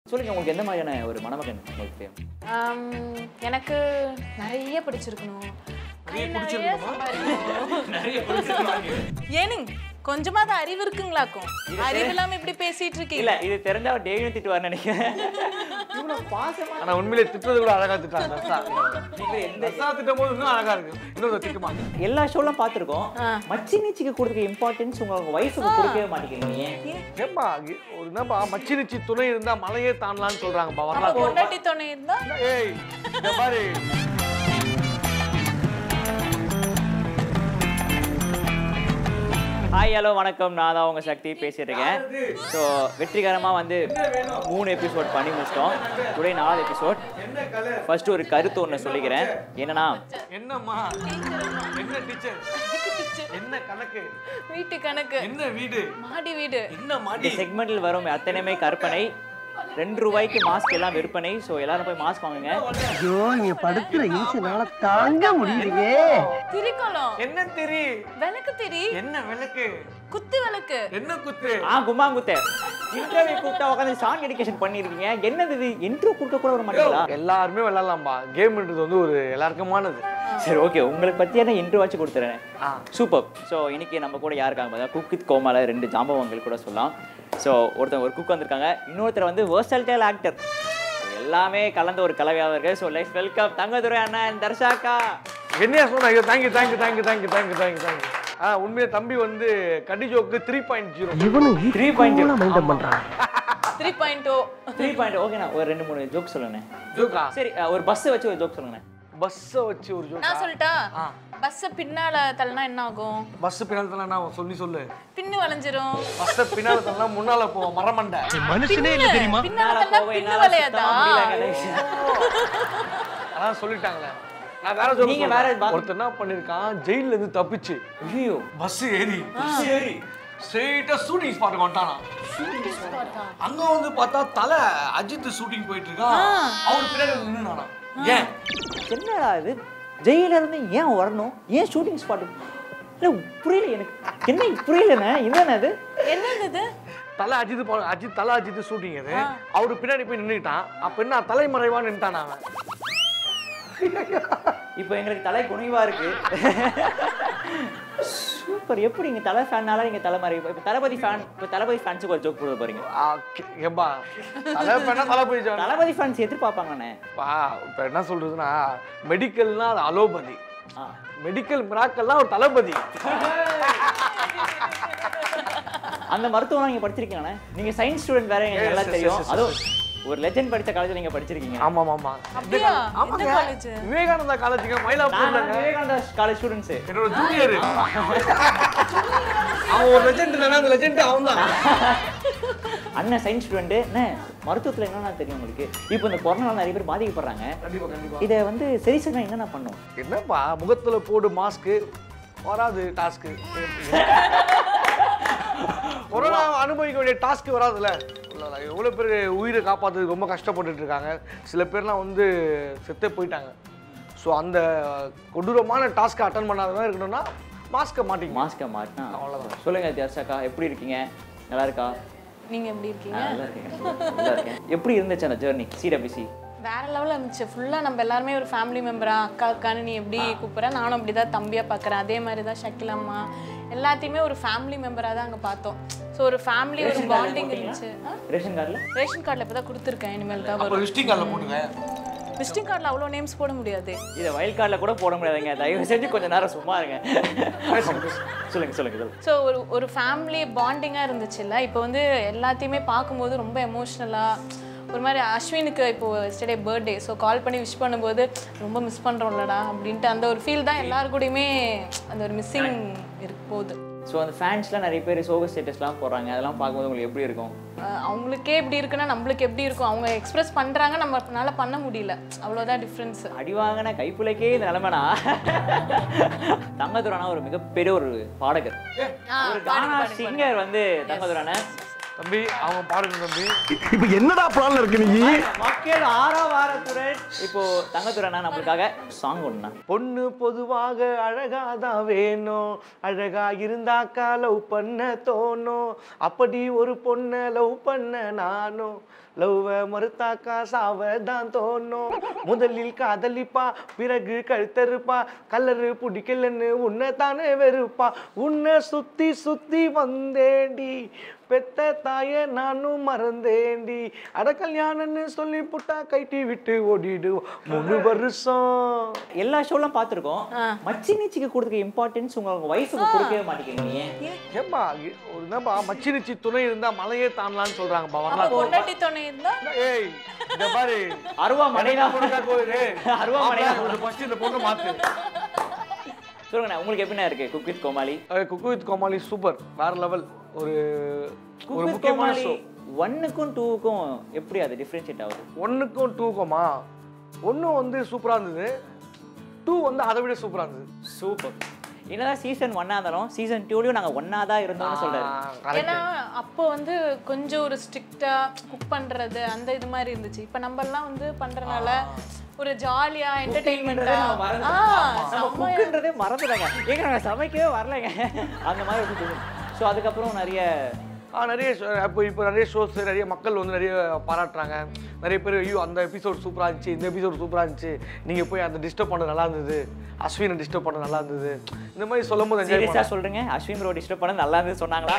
சொல்லுங்க உங்களுக்கு எந்த மாதிரியான ஒரு மணமகன் உங்களுக்கு தேவை ஆம், எனக்கு நிறைய பிடிச்சிருக்கணும் நிறைய சம்பாதிக்கணும். ஏனுங்க கொஞ்சமாவது அறிவு இருக்குங்களாக்கும் அறிவு இல்லாம இப்படி பேசிட்டு இருக்கீங்க இல்ல இது தெரிஞ்சா அவர் டெய்லியும் திட்டுவார்னு நினைக்கிறேன் இவ்வளவு பாசமா ஆனா உண்மையிலே திட்டுறது கூட அழகா திட்டாங்க நர்ஸா நீங்க எந்த நர்ஸா திட்டும் போது இன்னும் அழகா இருக்கு இன்னொரு திட்டுமா எல்லா ஷோலாம் பார்த்துருக்கோம் ஆ. மச்சி நீச்சிக்கு கொடுக்குற இம்பார்ட்டன்ஸ் உங்க ஒய்ஃபுக்கு கொடுக்கவே மாட்டேங்கிறீங்க ஏன்? ஏப்பா ஒரு என்னப்பா மச்சி நிச்சி துணை இருந்தா மலையே தாண்டலாம்னு சொல்றாங்கப்பா அப்ப வரலாறு பொண்டாட்டி துணை இருந்தா ஏய் இந்த பாரு ஹாய் ஹலோ வணக்கம் நான் தான் உங்க சக்தி பேசிட்டு இருக்கேன் ஸோ வெற்றிகரமாக வந்து மூணு எபிசோட் பண்ணி முடிச்சிட்டோம் டுடே நாலாவது எபிசோட் ஃபர்ஸ்ட் ஒரு கருத்து ஒன்று சொல்லிக்கிறேன் என்னன்னா என்னம்மா என்ன டீச்சர் என்ன கணக்கு வீட்டு கணக்கு என்ன வீடு மாடி வீடு என்ன இந்த மாடி செக்மெண்ட்டில் வரும் அத்தனையுமே கற்பனை ரெண்டு ரூபாய்க்கு மாஸ்க் எல்லாம் விற்பனை ஸோ எல்லாரும் போய் மாஸ்க் வாங்குங்க ஐயோ இங்க படுத்துற ஈசனால தாங்க முடியலையே திரிக்கோலம் என்ன திரி விளக்கு திரி என்ன விளக்கு குத்து விளக்கு என்ன குத்து ஆ கும்மாங்குத்த இன்டர்வியூ கூப்பிட்டா உட்காந்து சாங் எடிகேஷன் பண்ணியிருக்கீங்க என்னது இது இன்ட்ரோ கொடுக்க கூட வர மாட்டீங்களா எல்லாருமே விளையாடலாம்பா கேம்ன்றது வந்து ஒரு எல்லாருக்குமானது சரி ஓகே உங்களுக்கு பற்றியான இன்ட்ரோ வச்சு கொடுத்துறேன் ஆ. சூப்பர் ஸோ இன்னைக்கு நம்ம கூட யார் இருக்காங்க பார்த்தா குக் வித் கோமால ரெண்டு ஜாம்பவங்கள் கூட சொல்லலாம் ஸோ ஒருத்தர் ஒரு குக் வந்திருக்காங்க இன்னொருத்தர் வந்து வேர்சல்டைல் ஆக்டர் எல்லாமே கலந்த ஒரு கலவையாக இருக்கு ஸோ லெட்ஸ் வெல்கம் தங்கதுரை அண்ணா and தர்ஷாக்கா என்னையா சொன்னா ஐயோ thank you thank you thank you thank you thank you thank you thank you ஆ உண்மையே தம்பி வந்து கடி ஜோக்கு த்ரீ பாயிண்ட் ஜீரோ இவனும் த்ரீ பாயிண்ட் மைண்டம் பண்றான் three point oh three point ஓகேண்ணா ஒரு ரெண்டு மூணு ஜோக் சொல்லுங்கண்ணே ஜோக்கா சரி அஹ், ஒரு பஸ்ஸை வச்சு ஒரு ஜோக் சொல்லுங்கண்ணே பஸ்ஸை வச்சு ஒரு ஜோக்கா நான் சொல்லட்டா ஆ. பஸ்ஸ பின்னால தள்ளனா என்ன ஆகும் பஸ் பின்னால தள்ளனா சொல்லி சொல்லு பின்னு வளைஞ்சிரும் பஸ்ஸை பின்னால தள்ளனா முன்னால போவோம் மரமண்டை மனுஷனே இல்ல தெரியுமா பின்னால மேல தள்ளனா போக பின்னு என்னால வளையாதா சுத்தமா முடியலங்க. அதான் சொல்லிட்டாங்களே நான் வேற சொல்ல நீங்க வேற பா- ஒருத்தர் என்ன பண்ணிருக்கான் ஜெயில இருந்து தப்பிச்சு ஐயோ பஸ் ஏறி பஸ் ஏறி ஸ்ட்ரெயிட்டா ஷூட்டிங் ஸ்பாட்டுக்கு வந்துட்டானா அங்க வந்து பார்த்தா தலை அஜித் ஷூட்டிங் போயிட்டு இருக்கான் அவர் பின்னாடி நின்னுனானா ஏன் என்னடா இது ஜெயில இருந்து ஏன் வரணும் ஏன் ஷூட்டிங் ஸ்பாட் இல்ல புரியல எனக்கு என்ன புரியலண்ணே என்னண்ணே அது என்னது இது தலை அஜித் போ- அஜித் தலை அஜித் ஷூட்டிங் அது அவரு பின்னாடி போய் நின்னுட்டான் அப்ப என்ன தலைமறைவா நின்ட்டான் அவன் இப்போ எங்களுக்கு தலை குனிவா இருக்கு சூப்பர் எப்படி நீங்க தலை ஃபேனால நீங்க தலைமறை இப்போ தளபதி ஃபேன் இப்போ தளபதி ஃபேன்ஸுக்கு ஒரு ஜோக் போட போறீங்க ஆ, கே- ஏம்பா தலை பண்ணா தலை போயிடுச்சு தளபதி ஃபேன்ஸ் எதிர்பார்ப்பாங்கண்ணே பா இப்போ என்ன சொல்றதுன்னா மெடிக்கல்னா அது அலோபதி ஆ மெடிக்கல் மிராக்கல்னா ஒரு தளபதி அந்த மருத்துவம் நீங்க படிச்சிருக்கீங்கண்ணே நீங்க சயின்ஸ் ஸ்டூடெண்ட் வேற எனக்கு Yes, நல்லா yes, தெரியும் yes, yes, அதுவும் ஒரு லெஜெண்ட் படிச்ச காலேஜ்ல நீங்க படிச்சிருக்கீங்க ஆமா ஆமா அப்படியா எந்த காலேஜ் விவேகானந்தா காலேஜுங்க மயிலாப்பூர்ல நான் விவேகானந்தா காலேஜ் ஸ்டூடெண்ட்ஸ் என்னோட ஜூனியர் அவன் ஒரு லெஜெண்ட் தானே அந்த லெஜெண்ட் அவன் தான் அண்ணன் சயின்ஸ் ஸ்டூடெண்ட் என்ன மருத்துவத்துல என்னென்ன தெரியும் உங்களுக்கு இப்போ இந்த கொரோனால நிறைய பேர் பாதிக்கப்படுறாங்க கண்டிப்பா கண்டிப்பா இதை வந்து சரி செய்யணும் என்னென்ன பண்ணும் என்னப்பா முகத்துல போடு மாஸ்க் வராது டாஸ்க்கு கொரோனா அனுபவிக்க வேண்டிய டாஸ்க் வராதுல்ல எவ்வளோ பேர் உயிரை காப்பாற்றுறதுக்கு ரொம்ப கஷ்டப்பட்டுட்டு இருக்காங்க சில பேர்லாம் வந்து செத்தே போயிட்டாங்க ஸோ அந்த கொடூரமான டாஸ்க்கை அட்டன் பண்ணாதவங்க இருக்கணும்னா மாஸ்க்கை மாட்டிங்க மாஸ்கை மாட்டினா அவ்வளோதான் சொல்லுங்க தர்ஷாக்கா எப்படி இருக்கீங்க நல்லா இருக்கா நீங்க எப்படி இருக்கீங்க ஆ, நல்லா இருக்கேன் நல்லா இருக்கேன் எப்படி இருந்துச்சு அந்த ஜேர்னி சிடபிசி வேற லெவலில் இருந்துச்சு ஃபுல்லாக நம்ம எல்லாருமே ஒரு ஃபேமிலி மெம்பரா அக்கா அக்கான்னு நீ எப்படி கூப்பிட்ற நானும் அப்படி தான் தம்பியாக பார்க்குறேன் அதே மாதிரி தான் ஷக்கில் அம்மா எல்லாத்தையுமே ஒரு ஃபேமிலி மெம்பராக தான் அங்கே பார்த்தோம் ஸோ ஒரு ஃபேமிலி ஒரு பாண்டிங் இருந்துச்சு ஆ? ரேஷன் கார்டில் ரேஷன் கார்டில் இப்போ தான் கொடுத்துருக்கேன் இனிமேல் தான் அப்போ வரும் விசிட்டிங் கார்டில் போட்டுங்க விசிட்டிங் கார்டில் அவ்வளோ நேம்ஸ் போட முடியாது இதை வயல் கார்டில் கூட போட முடியாதுங்க தயவு செஞ்சு கொஞ்ச நேரம் சும்மா இருங்க சொல்லுங்க சொல்லுங்க சொல்லுங்க ஸோ ஒரு ஒரு ஃபேமிலி பாண்டிங்காக இருந்துச்சுல்ல இப்போ வந்து எல்லாத்தையுமே பார்க்கும்போது ரொம்ப எமோஷ்னலாக ஒரு மாதிரி அஸ்வினுக்கு இப்போ எஸ்டர்டே பர்த்டே ஸோ கால் பண்ணி விஷ் பண்ணும்போது ரொம்ப மிஸ் பண்ணுறோம்லடா அப்படின்ட்டு அந்த ஒரு ஃபீல் தான் எல்லாரு கூடயுமே அந்த ஒரு மிஸ்ஸிங் இருக்கு போகுது ஸோ அந்த ஃபேன்ஸ்லாம் நிறைய பேர் சோக ஸ்டேட்டஸ்லாம் போடுறாங்க அதெல்லாம் பார்க்கும்போது உங்களுக்கு எப்படி இருக்கும் அஹ் அவங்களுக்கே எப்படி இருக்குன்னா நம்மளுக்கு எப்படி இருக்கும் அவங்க எக்ஸ்பிரஸ் பண்ணுறாங்க நம்மளால பண்ண முடியல அவ்வளோதான் டிஃப்ரென்ஸ் அடி வாங்கின கைப்புலைக்கே இந்த நிலைமைனா தங்கதுரானா ஒரு மிகப்பெரிய ஒரு பாடகர் ஒரு கானா சிங்கர் வந்து தங்கதுரான தம்பி அவங்க பாருங்க தம்பி இப்ப என்னடா பிளான்ல இருக்கு நீ மக்கள் ஆரா வாரத்துடன் இப்போ தங்கதுரானா நம்மளுக்காக சாங் ஒண்ணுண்ணா பொண்ணு பொதுவாக அழகாதான் வேணும் அழகா இருந்தாக்கா லவ் பண்ண தோணும் அப்படி ஒரு பொண்ணை லவ் பண்ண நானும் லவ்வ மறுத்தாக்கா சாவ தான் தோணும் முதலில் காதலிப்பா பிறகு கழுத்தறுப்பா கலரு பிடிக்கலன்னு உன்னை தானே வெறுப்பா உன்னை சுத்தி சுத்தி வந்தேண்டி பெத்த தாய நானும் மறந்தேண்டி அட கல்யாணம்னு சொல்லி புட்டா கைட்டி விட்டு ஓடிடு மூணு வருஷம் எல்லா ஷோலாம் பார்த்துருக்கோம் மச்சி நீச்சிக்கு கொடுத்துக்க இம்பார்ட்டன்ஸ் உங்க உங்க ஒய்ஃபுக்கு கொடுக்கவே மாட்டேங்கிறீங்க ஏன்? ஏப்பா ஒரு என்னப்பா மச்சினிச்சி துணை இருந்தா மலையே தாண்டலாம்னு சொல்றாங்கப்பா அப்ப வரலாறு பொண்டாட்டி துணை இருந்தா ஏய் இந்த பாரு அருவா மனைனா மனைனா கோயிலு அருவா மனைனா ஃபர்ஸ்ட் இந்த பொண்ணு மாத்து சொல்லுங்கண்ணா உங்களுக்கு எப்படிண்ணா இருக்கு cook with Comali cook with Comali super வேற லெவல் ஒரு குக் ஒரு வித் முக்கியமான கோமாளி ஷோ ஒன்னுக்கும் டூவுக்கும் எப்படி அது டிஃப்ரென்ஷியேட் ஆகுது ஒன்றுக்கும் டூக்குமா ஒன்று வந்து சூப்பராக இருந்தது டூ வந்து அதை விட சூப்பராக இருந்தது சூப்பர் என்னதான் சீசன் ஒன்னா இருந்தாலும் சீசன் டூலயும் நாங்க ஒன்னா தான் இருந்தோம்னு சொல்றாரு கரெக்ட் ஏன்னா அப்போ வந்து கொஞ்சம் ஒரு ஸ்ட்ரிக்டா குக் பண்றது அந்த இது மாதிரி இருந்துச்சு இப்ப நம்ம எல்லாம் வந்து பண்றனால ஒரு ஜாலியா என்டர்டெயின்மெண்டா நம்ம குக்குன்றதே மறந்துட்டாங்க ஏங்க நாங்க சமைக்கவே வரலைங்க அந்த மாதிரி ஒரு ஸோ அதுக்கப்புறம் நிறைய ஆ நிறைய show- இப்போ இப்போ நிறைய ஷோஸ் நிறைய மக்கள் வந்து நிறைய பாராட்டுறாங்க நிறைய பேர் ஐயோ அந்த எபிசோட் சூப்பராக இருந்துச்சு இந்த எபிசோட் சூப்பராக இருந்துச்சு நீங்கள் போய் அந்த டிஸ்டர்ப் பண்ண நல்லா இருந்தது அஸ்வினை டிஸ்டர்ப் பண்ண நல்லா இருந்தது இந்த மாதிரி சொல்லும் போது என்ஜாய் சீரியஸா சொல்றீங்க அஸ்வின் ப்ரோ டிஸ்டர்ப் பண்ண நல்லா இருந்து சொன்னாங்க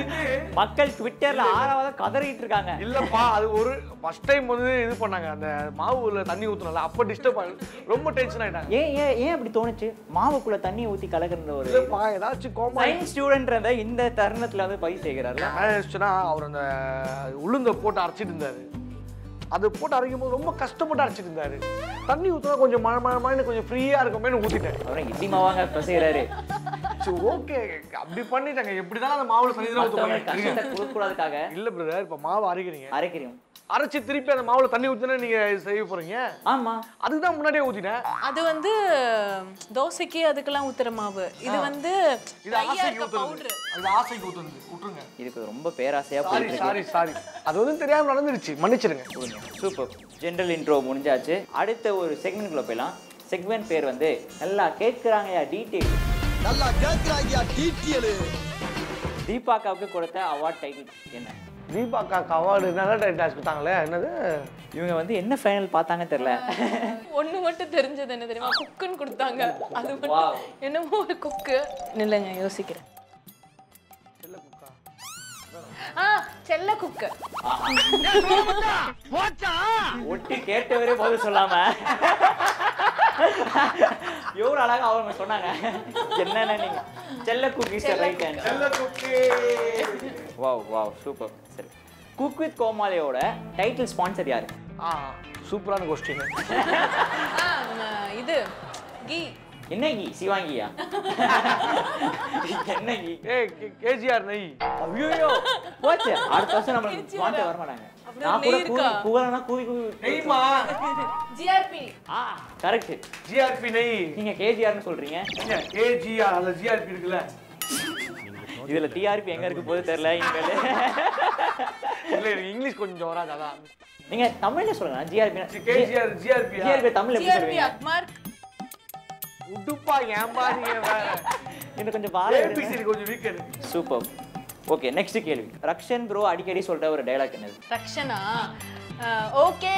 மக்கள் ட்விட்டர்ல ஆறாவது கதறிட்டு இருக்காங்க இல்லப்பா அது ஒரு ஃபர்ஸ்ட் டைம் வந்து இது பண்ணாங்க அந்த மாவுல தண்ணி ஊத்துனல அப்போ டிஸ்டர்ப் ஆகி ரொம்ப டென்ஷன் ஆயிட்டாங்க ஏன் ஏன் ஏன் அப்படி தோணுச்சு மாவுக்குள்ள தண்ணி ஊத்தி கலக்குற ஒரு இல்லப்பா ஏதாச்சும் கோமா சயின்ஸ் ஸ்டூடெண்ட்ன்றத இந்த தருணத்துல வந்து பதிவு செய்கிறாருல ஆயிடுச்சுன்னா அவர் அந்த உளுந்த போட்டு அரைச்சிட்டு இருந்தாரு அது போட்டு அரைக்கும் போது ரொம்ப கஷ்டப்பட்டு அரைச்சிட்டு இருந்தாரு தண்ணி ஊற்றினா கொஞ்சம் மழை மழை மழைன்னு கொஞ்சம் ஃப்ரீயாக இருக்குமேனு ஊற்றிட்டேன் அப்புறம் இட்லி மாவாங்க பிசைகிறாரு சரி ஓகே அப்படி பண்ணிட்டாங்க எப்படி தான் அந்த மாவுல தண்ணி தான் மத்தவங்க ஊற்றுவாங்க கஷ்டத்தை கொடுக்கக்கூடாதுக்காக இல்லை பிரதர் இப்போ மாவு அரைக்கிறீங்க அரைக்கிறோம் அரைச்சி திருப்பி அந்த மாவுல தண்ணி ஊற்றினா நீங்கள் செய்ய போகிறீங்க ஆமா அதுக்கு தான் முன்னாடியே ஊற்றிட்டேன் அது வந்து தோசைக்கு அதுக்கெல்லாம் ஊத்துற மாவு இது வந்து இது dry-ஆ ஆசைக்கு இருக்க ஊற்றுறது powder. அது ஆசைக்கு ஊற்றுறது விட்டுருங்க இதுக்கு ரொம்ப பேராசையா சாரி போயிட்டு சாரி சாரி அது வந்து தெரியாம நடந்துருச்சு மன்னிச்சிடுங்க சூப்பர் ஜென்ரல் இன்ட்ரோ முடிஞ்சாச்சு அடுத்த ஒரு செக்மெண்ட்குள்ள போயிடலாம் செக்மெண்ட் பேர் வந்து நல்லா கேட்குறாங்கயா டீட்டெயில் நல்லா கேட்கிறாங்க டீட்டியலு தீபாக்காவுக்கு கொடுத்த அவார்ட் டைட்டில் என்ன தீபாக்கா அவார்டு நல்ல டைட்டாஸ் கொடுத்தாங்களே என்னது இவங்க வந்து என்ன ஃபைனல் பார்த்தாங்க தெரியல ஒண்ணு மட்டும் தெரிஞ்சது என்ன தெரியுமா குக்குன்னு கொடுத்தாங்க அது Wow. மட்டும் என்னமோ ஒரு குக்கு இல்லைங்க யோசிக்கிறேன் ஆ செல்ல குக்கு ஒட்டி கேட்டவரே பதில் சொல்லாம எவ்வளவு அழகா அவங்க சொன்னாங்க என்னென்ன நீங்க செல்ல cookies right wow wow super சரி குக் வித் கோமாளியோட டைட்டில் ஸ்பான்சர் யாரு ஆ சூப்பரான கொஸ்டின் ஆ, ம, இது கீ என்ன கீ சிவாங்கியா என்ன கீ ஏ கேஜிஆர் நெய் ஐயோ போச்சு அடுத்த வருஷம் நம்ம ஸ்பான்சர் வர மாட்டாங்க அப்படி நான் ஒரு கூட நெய் கூவி இருக்கா? புகழனா கூவி கூவி நெய்மா ஜிஆர்பி ஆ கரெக்ட் ஜிஆர்பி நெய் நீங்க கேஜிஆர்னு சொல்றீங்க கேஜிஆர் அல்ல ஜிஆர்பி இருக்குல்ல இதுல டிஆர்பி எங்க இருக்கு போது தெரியல இனிமேல் இல்ல எனக்கு இங்கிலீஷ் கொஞ்சம் வராது அதான் நீங்க தமிழ்ல சொல்லுங்க ஜிஆர்பி கேஜிஆர் ஜிஆர்பி ஜிஆர்பி தமிழ்ல எப்படி ஜிஆர்பி சொல்லுவீங்க அக்மார் உடுப்பா ஏன்பா நீங்க வேற இன்னும் கொஞ்சம் பாரு ஏபிசி கொஞ்சம் வீக்கர் சூப்பர் ஓகே நெக்ஸ்ட் கேள்வி ரக்ஷன் ப்ரோ அடிக்கடி சொல்ற ஒரு டயலாக் என்னது ரக்ஷனா ஓகே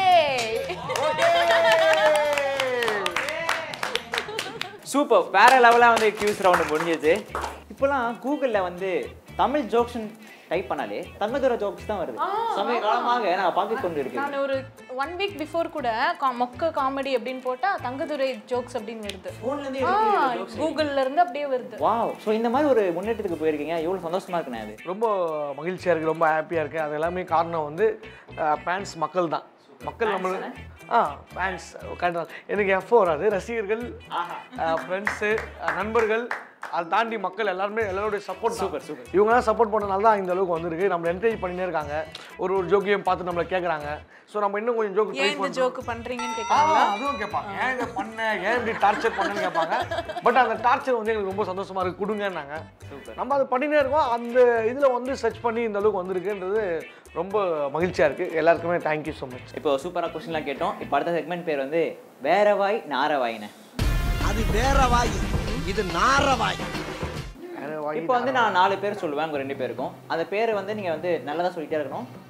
சூப்பர் வேற லெவலா வந்து கியூஸ் ரவுண்ட் முடிஞ்சிச்சு இப்போலாம் கூகுள்ல வந்து தமிழ் ஜோக்ஸ் டைப் பண்ணாலே தங்கதுர ஜோக்ஸ் தான் வருது சமய காலமாக நான் பார்க்க கொண்டு இருக்கிறேன் நான் ஒரு ஒன் வீக் பிஃபோர் கூட கா- மொக்க காமெடி அப்படின்னு போட்டா தங்கதுரை ஜோக்ஸ் அப்படின்னு வருது ஃபோன்ல இருந்து ஆ, எடுத்து jokes. கூகுள்ல இருந்து அப்படியே வருது வாவ் ஸோ இந்த மாதிரி ஒரு முன்னேற்றத்துக்கு போயிருக்கீங்க எவ்வளவு சந்தோஷமா இருக்குண்ணே அது ரொம்ப மகிழ்ச்சியாக இருக்குது ரொம்ப ஹாப்பியாக இருக்குது அது எல்லாமே காரணம் வந்து ஃபேன்ஸ் மக்கள் தான் மக்கள் நம்ம ஆ ஃபேன்ஸ் கரெக்டாக எனக்கு எஃப்ஓ வராது ரசிகர்கள் ஃப்ரெண்ட்ஸு நண்பர்கள் அதை தாண்டி மக்கள் எல்லாருமே எல்லாருடைய சப்போர்ட் Super, super. இவங்களாம் சப்போர்ட் பண்ணனால தான் இந்த அளவுக்கு வந்திருக்கு நம்மளை என்கரேஜ் பண்ணினே இருக்காங்க ஒரு ஒரு ஜோக்கியம் பார்த்து நம்மளை கேட்குறாங்க ஸோ நம்ம இன்னும் கொஞ்சம் ஜோக்கு ட்ரை ஏன் இந்த பண்ணுறோம் ஜோக்கு பண்றீங்கன்னு ஆ, கேட்காங்களா அதுவும் கேட்பாங்க ஏன் இதை பண்ண ஏன் இப்படி டார்ச்சர் பண்ணேன்னு கேட்பாங்க பட் அந்த டார்ச்சர் வந்து எங்களுக்கு ரொம்ப சந்தோஷமா இருக்கு கொடுங்கன்னாங்க நம்ம அதை பண்ணினே இருக்கோம் அந்த இதில் வந்து சர்ச் பண்ணி இந்த அளவுக்கு வந்திருக்குன்றது ரொம்ப மகிழ்ச்சியாக இருக்குது எல்லாருக்குமே தேங்க்யூ ஸோ மச் இப்போ சூப்பரா கொஸ்டின்லாம் கேட்டோம் இப்போ அடுத்த செக்மெண்ட் பேர் வந்து வேறவாய் நாரவாயின்னு அது வேற வாய் இது நார வாய் இப்போ வந்து நான் நாலு பேர் சொல்லுவேன் உங்க ரெண்டு பேருக்கும் அந்த பேர் வந்து நீங்க வந்து நல்லதா சொல்லிட்டே இருக்கணும்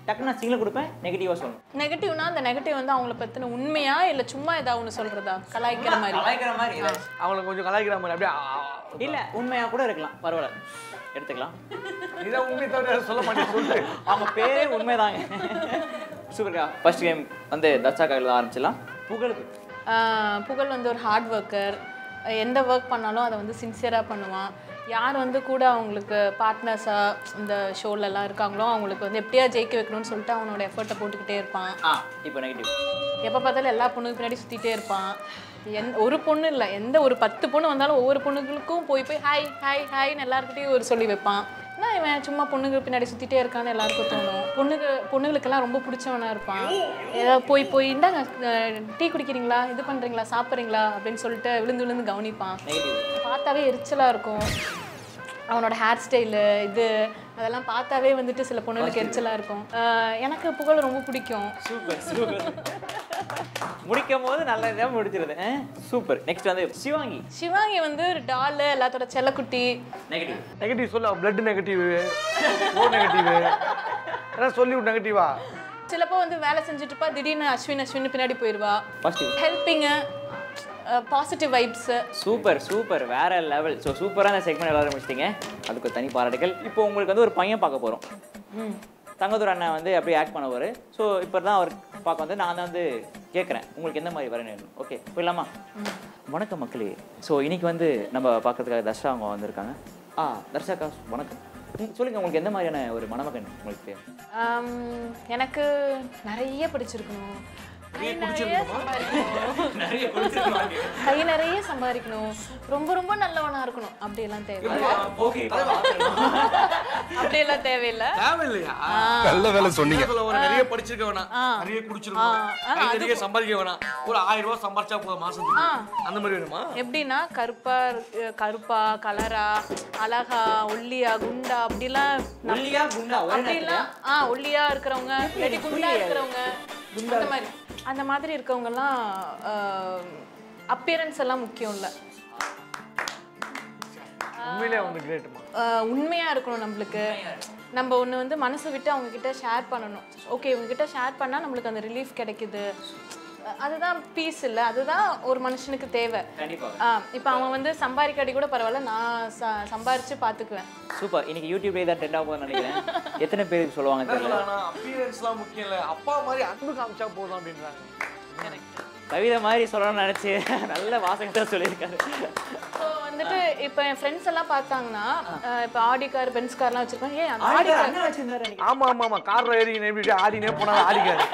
டக்குன்னு நான் சிங்கிள் கொடுப்பேன் நெகட்டிவாக சொல்லணும் நெகட்டிவ்னா அந்த நெகட்டிவ் வந்து அவங்கள பத்தின உண்மையா இல்ல சும்மா ஏதாவது ஒன்று சொல்றதா கலாய்க்கிற மாதிரி கலாய்க்கிற மாதிரி இல்லை அவங்கள கொஞ்சம் கலாய்க்கிற மாதிரி அப்படியே ஆ, ஆ, இல்லை உண்மையாக கூட இருக்கலாம் பரவாயில்ல எடுத்துக்கலாம் இதான் உண்மையை தவிர யாரும் சொல்ல மாட்டேன் சொல்லு அவங்க பேரே உண்மைதாங்க சூப்பர்க்கா ஃபர்ஸ்ட் கேம் வந்து தர்ஷா கையில் தான் ஆரம்பிச்சிடலாம் புகழுக்கு ஆஹ் புகழ் வந்து ஒரு ஹார்ட் ஒர்க்கர் எந்த ஒர்க் பண்ணாலும் அதை வந்து சின்சியராக பண்ணுவான் யார் வந்து கூட அவங்களுக்கு பார்ட்னர்ஸாக இந்த ஷோலெல்லாம் இருக்காங்களோ அவங்களுக்கு வந்து எப்படியா ஜெயிக்க வைக்கணும்னு சொல்லிட்டு அவனோட எஃபர்ட்டை போட்டுக்கிட்டே இருப்பான் ஆ இப்போ நெகட்டிவ் எப்போ பார்த்தாலும் எல்லா பொண்ணுக்கு பின்னாடி சுற்றிட்டே இருப்பான் எந் ஒரு பொண்ணு இல்லை எந்த ஒரு பத்து பொண்ணு வந்தாலும் ஒவ்வொரு பொண்ணுங்களுக்கும் போய் போய் ஹாய் ஹாய் ஹாய்னு எல்லாருக்கிட்டையும் ஒரு சொல்லி வைப்பான் நான் இவன் சும்மா பொண்ணுங்க பின்னாடி சுற்றிட்டே இருக்கான்னு எல்லாருக்கும் தோணும் பொண்ணுக்கு பொண்ணுங்களுக்கெல்லாம் ரொம்ப பிடிச்சவனா இருப்பான் ஏதாவது போய் போய் இந்தாங்க டீ குடிக்கிறீங்களா இது பண்ணுறீங்களா சாப்பிட்றீங்களா அப்படின்னு சொல்லிட்டு விழுந்து விழுந்து கவனிப்பான் நெகட்டிவ் பார்த்தாவே எரிச்சலாக இருக்கும் அவனோட ஹேர் ஸ்டைலு இது அதெல்லாம் பார்த்தாவே வந்துட்டு சில பொண்ணுங்களுக்கு எரிச்சலாக இருக்கும் ஆஹ் எனக்கு புகழ் ரொம்ப பிடிக்கும் சூப்பர் சூப்பர் முடிக்கும் போது நல்ல இதாக முடிச்சிருது சூப்பர் நெக்ஸ்ட் வந்து சிவாங்கி சிவாங்கி வந்து ஒரு டாலு எல்லாத்தோட செல்லக்குட்டி நெகட்டிவ் நெகட்டிவ் சொல்ல பிளட் நெகட்டிவ் ஓ நெகட்டிவ் ஏன்னா சொல்லி விட்டு நெகட்டிவா சிலப்போ வந்து வேலை செஞ்சுட்டு இருப்பா திடீர்னு அஸ்வின் அஸ்வின் பின்னாடி போயிடுவா first helping positive vibes super super வேற லெவல் ஸோ சூப்பராக இந்த செக்மெண்ட் எல்லாரும் முடிச்சிட்டீங்க அதுக்கு ஒரு தனி பாராட்டுகள் இப்போ உங்களுக்கு வந்து ஒரு பையன் பார்க்க போகிறோம் தங்கதுரை அண்ணன் வந்து அப்படியே ஆக்ட் பண்ணுவார் ஸோ இப்போ தான் அவர் பார்க்க வந்து நான் தான் வந்து கேட்குறேன் உங்களுக்கு எந்த மாதிரி வரணும் ஓகே போயிடலாமா வணக்கம் மக்களே ஸோ இன்னைக்கு வந்து நம்ம பார்க்கறதுக்காக தர்ஷா அவங்க வந்திருக்காங்க ஆ தர்ஷாக்கா வணக்கம் ம், சொல்லுங்க உங்களுக்கு எந்த மாதிரியான ஒரு மணமகன் உங்களுக்கு தேவை? எனக்கு நிறைய பிடிச்சிருக்கணும் கை நிறைய சம்பாதிக்கணும் கை நிறைய சம்பாதிக்கணும் ரொம்ப ரொம்ப நல்லவனா இருக்கணும் அப்படியெல்லாம் தேவையில்லை அப்படியெல்லாம் தேவையில்லை தேவையில்லையா நல்ல வேலை சொன்னீங்க சொல்ல ஒரு நிறைய படிச்சிருக்க வேணாம் நிறைய குடிச்சிருக்கணும் ஆ, கை நிறைய சம்பாதிக்க வேணாம் ஒரு ஆயிரம் ரூபாய் சம்பாதிச்சா போதும் மாசத்துக்கு அந்த மாதிரி வேணுமா எப்படின்னா கருப்பா இருக்கு- கருப்பா கலரா அழகா ஒல்லியா குண்டா அப்படிலாம் நம்- ஒல்லியா, குண்டா, ஒரே அப்படிலாம் ஆ ஒல்லியா இருக்கிறவங்க இல்லாட்டி குண்டா இருக்கிறவங்க அந்த மாதிரி அந்த மாதிரி இருக்கவங்கலாம் அப்பியரன்ஸ் எல்லாம் முக்கியம் இல்லை உண்மையிலே வந்து கிரேட்டுமா உண்மையாக இருக்கணும் நம்மளுக்கு நம்ம ஒன்று வந்து மனசை விட்டு அவங்க கிட்ட ஷேர் பண்ணணும் ஓகே இவங்க கிட்ட ஷேர் பண்ணால் நம்மளுக்கு அந்த ரிலீஃப் கிடைக்குது அஹ் அதுதான் பீஸ் இல்லை அதுதான் ஒரு மனுஷனுக்கு தேவை கண்டிப்பா ஆ இப்போ அவன் வந்து சம்பாதிக்காட்டி கூட பரவாயில்ல நான் ச சம்பாரிச்சு பார்த்துக்குவேன் சூப்பர் இன்னைக்கு யூடியூப்லேயே தான் ட்ரெண்ட் ஆக போகுதுன்னு நினைக்கிறேன் எத்தனை பேருக்கு சொல்லுவாங்க தெரியல ஆனா அப்பியரன்ஸ்லாம் முக்கியம் இல்லை அப்பா மாதிரி அன்பு காமிச்சா போதும் அப்படின்றாங்க கவிதை மாதிரி சொல்லணும்னு நினச்சி நல்ல வாசகத்தை சொல்லியிருக்காரு ஸோ வந்துட்டு இப்போ என் ஃப்ரெண்ட்ஸ் எல்லாம் பார்த்தாங்கன்னா அஹ் இப்போ ஆடி கார் பென்ஸ் கார்லாம் வச்சிருப்பாங்க ஏன் அந்த ஆடி கார் அண்ணன் வச்சிருந்தாரு அன்னைக்கு. ஆமா ஆமா ஆமா கார்ல ஏறி எப்படி ஆடினே போனா ஆடிக்காரு